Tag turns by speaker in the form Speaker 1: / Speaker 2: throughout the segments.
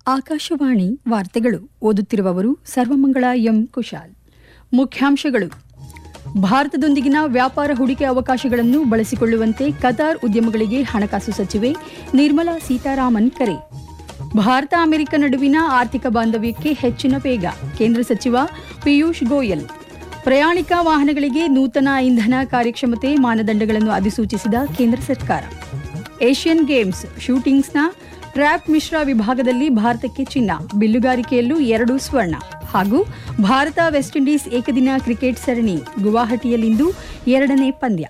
Speaker 1: ಆಕಾಶವಾಣಿ ವಾರ್ತೆಗಳು ಓದುತ್ತಿರುವವರು ಸರ್ವಮಂಗಳ ಎಂ ಕುಶಾಲ್ ಮುಖ್ಯಾಂಶಗಳು ಭಾರತದೊಂದಿಗಿನ ವ್ಯಾಪಾರ ಹೂಡಿಕೆ ಅವಕಾಶಗಳನ್ನು ಬಳಸಿಕೊಳ್ಳುವಂತೆ ಕತಾರ್ ಉದ್ಯಮಗಳಿಗೆ ಹಣಕಾಸು ಸಚಿವೆ ನಿರ್ಮಲಾ ಸೀತಾರಾಮನ್ ಕರೆ ಭಾರತ ಅಮೆರಿಕ ನಡುವಿನ ಆರ್ಥಿಕ ಬಾಂಧವ್ಯಕ್ಕೆ ಹೆಚ್ಚಿನ ವೇಗ ಕೇಂದ್ರ ಸಚಿವ ಪಿಯೂಷ್ ಗೋಯಲ್ ಪ್ರಯಾಣಿಕ ವಾಹನಗಳಿಗೆ ನೂತನ ಇಂಧನ ಕಾರ್ಯಕ್ಷಮತೆ ಮಾನದಂಡಗಳನ್ನು ಅಧಿಸೂಚಿಸಿದ ಕೇಂದ್ರ ಸರ್ಕಾರ ಏಷ್ಯನ್ ಗೇಮ್ಸ್ ಶೂಟಿಂಗ್ಸ್ನ ಟ್ರ್ಯಾಪ್ ಮಿಶ್ರ ವಿಭಾಗದಲ್ಲಿ ಭಾರತಕ್ಕೆ ಚಿನ್ನ ಬಿಲ್ಲುಗಾರಿಕೆಯಲ್ಲೂ ಎರಡು ಸ್ವರ್ಣ ಹಾಗೂ ಭಾರತ ವೆಸ್ಟ್ ಇಂಡೀಸ್ ಏಕದಿನ ಕ್ರಿಕೆಟ್ ಸರಣಿ ಗುವಾಹಟಿಯಲ್ಲಿಂದು ಎರಡನೇ ಪಂದ್ಯ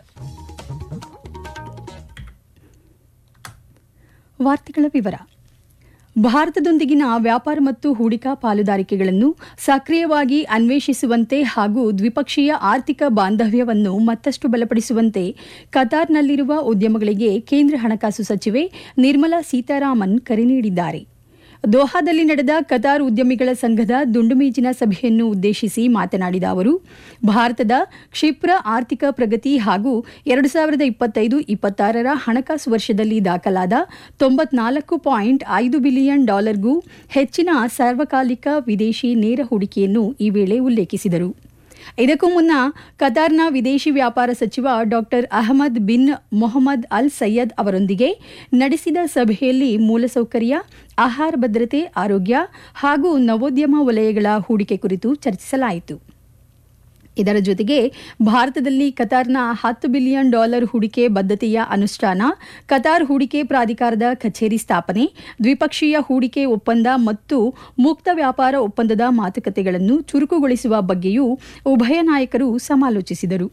Speaker 1: ವಾರ್ತೆಗಳ ವಿವರ ಭಾರತದೊಂದಿಗಿನ ವ್ಯಾಪಾರ ಮತ್ತು ಹೂಡಿಕಾ ಪಾಲುದಾರಿಕೆಗಳನ್ನು ಸಕ್ರಿಯವಾಗಿ ಅನ್ವೇಷಿಸುವಂತೆ ಹಾಗೂ ದ್ವಿಪಕ್ಷೀಯ ಆರ್ಥಿಕ ಬಾಂಧವ್ಯವನ್ನು ಮತ್ತಷ್ಟು ಬಲಪಡಿಸುವಂತೆ ಕತಾರ್ನಲ್ಲಿರುವ ಉದ್ಯಮಗಳಿಗೆ ಕೇಂದ್ರ ಹಣಕಾಸು ಸಚಿವೆ ನಿರ್ಮಲಾ ಸೀತಾರಾಮನ್ ಕರೆ ನೀಡಿದ್ದಾರೆ ದೋಹಾದಲ್ಲಿ ನಡೆದ ಕತಾರ್ ಉದ್ಯಮಿಗಳ ಸಂಘದ ದುಂಡುಮೇಜಿನ ಸಭೆಯನ್ನು ಉದ್ದೇಶಿಸಿ ಮಾತನಾಡಿದ ಅವರು ಭಾರತದ ಕ್ಷಿಪ್ರ ಆರ್ಥಿಕ ಪ್ರಗತಿ ಹಾಗೂ ಎರಡು ಸಾವಿರದ ಇಪ್ಪತ್ತೈದು ಇಪ್ಪತ್ತಾರರ ಹಣಕಾಸು ವರ್ಷದಲ್ಲಿ ದಾಖಲಾದ ತೊಂಬತ್ನಾಲ್ಕು ಪಾಯಿಂಟ್ ಐದು ಬಿಲಿಯನ್ ಡಾಲರ್ಗೂ ಹೆಚ್ಚಿನ ಸಾರ್ವಕಾಲಿಕ ವಿದೇಶಿ ನೇರ ಹೂಡಿಕೆಯನ್ನು ಈ ವೇಳೆ ಉಲ್ಲೇಖಿಸಿದರು ಇದಕ್ಕೂ ಮುನ್ನ ಕತಾರ್ನ ವಿದೇಶಿ ವ್ಯಾಪಾರ ಸಚಿವ ಡಾಕ್ಟರ್ ಅಹಮದ್ ಬಿನ್ ಮೊಹಮ್ಮದ್ ಅಲ್ ಸಯ್ಯದ್ ಅವರೊಂದಿಗೆ ನಡೆಸಿದ ಸಭೆಯಲ್ಲಿ ಮೂಲಸೌಕರ್ಯ ಆಹಾರ ಭದ್ರತೆ ಆರೋಗ್ಯ ಹಾಗೂ ನವೋದ್ಯಮ ವಲಯಗಳ ಹೂಡಿಕೆ ಕುರಿತು ಚರ್ಚಿಸಲಾಯಿತು ಇದರ ಜೊತೆಗೆ ಭಾರತದಲ್ಲಿ ಕತಾರ್ನ ಹತ್ತು ಬಿಲಿಯನ್ ಡಾಲರ್ ಹೂಡಿಕೆ ಬದ್ಧತೆಯ ಅನುಷ್ಠಾನ ಕತಾರ್ ಹೂಡಿಕೆ ಪ್ರಾಧಿಕಾರದ ಕಚೇರಿ ಸ್ಥಾಪನೆ ದ್ವಿಪಕ್ಷೀಯ ಹೂಡಿಕೆ ಒಪ್ಪಂದ ಮತ್ತು ಮುಕ್ತ ವ್ಯಾಪಾರ ಒಪ್ಪಂದದ ಮಾತುಕತೆಗಳನ್ನು ಚುರುಕುಗೊಳಿಸುವ ಬಗ್ಗೆಯೂ ಉಭಯ ನಾಯಕರು ಸಮಾಲೋಚಿಸಿದರು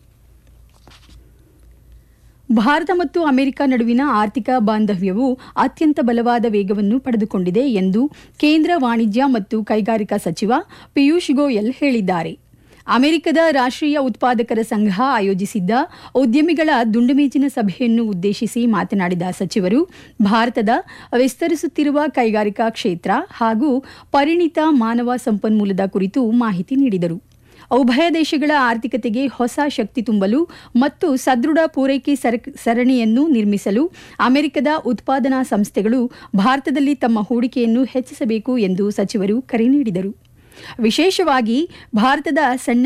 Speaker 1: ಭಾರತ ಮತ್ತು ಅಮೆರಿಕ ನಡುವಿನ ಆರ್ಥಿಕ ಬಾಂಧವ್ಯವು ಅತ್ಯಂತ ಬಲವಾದ ವೇಗವನ್ನು ಪಡೆದುಕೊಂಡಿದೆ ಎಂದು ಕೇಂದ್ರ ವಾಣಿಜ್ಯ ಮತ್ತು ಕೈಗಾರಿಕಾ ಸಚಿವ ಪಿಯೂಷ್ ಗೋಯಲ್ ಹೇಳಿದ್ದಾರೆ ಅಮೆರಿಕದ ರಾಷ್ಟ್ರೀಯ ಉತ್ಪಾದಕರ ಸಂಘ ಆಯೋಜಿಸಿದ್ದ ಉದ್ಯಮಿಗಳ ದುಂಡುಮೇಜಿನ ಸಭೆಯನ್ನು ಉದ್ದೇಶಿಸಿ ಮಾತನಾಡಿದ ಸಚಿವರು ಭಾರತದ ವಿಸ್ತರಿಸುತ್ತಿರುವ ಕೈಗಾರಿಕಾ ಕ್ಷೇತ್ರ ಹಾಗೂ ಪರಿಣಿತ ಮಾನವ ಸಂಪನ್ಮೂಲದ ಕುರಿತು ಮಾಹಿತಿ ನೀಡಿದರು ಉಭಯ ದೇಶಗಳ ಆರ್ಥಿಕತೆಗೆ ಹೊಸ ಶಕ್ತಿ ತುಂಬಲು ಮತ್ತು ಸದೃಢ ಪೂರೈಕೆ ಸರಣಿಯನ್ನು ನಿರ್ಮಿಸಲು ಅಮೆರಿಕದ ಉತ್ಪಾದನಾ ಸಂಸ್ಥೆಗಳು ಭಾರತದಲ್ಲಿ ತಮ್ಮ ಹೂಡಿಕೆಯನ್ನು ಹೆಚ್ಚಿಸಬೇಕು ಎಂದು ಸಚಿವರು ಕರೆ ನೀಡಿದರು ವಿಶೇಷವಾಗಿ ಭಾರತದ ಸಣ್ಣ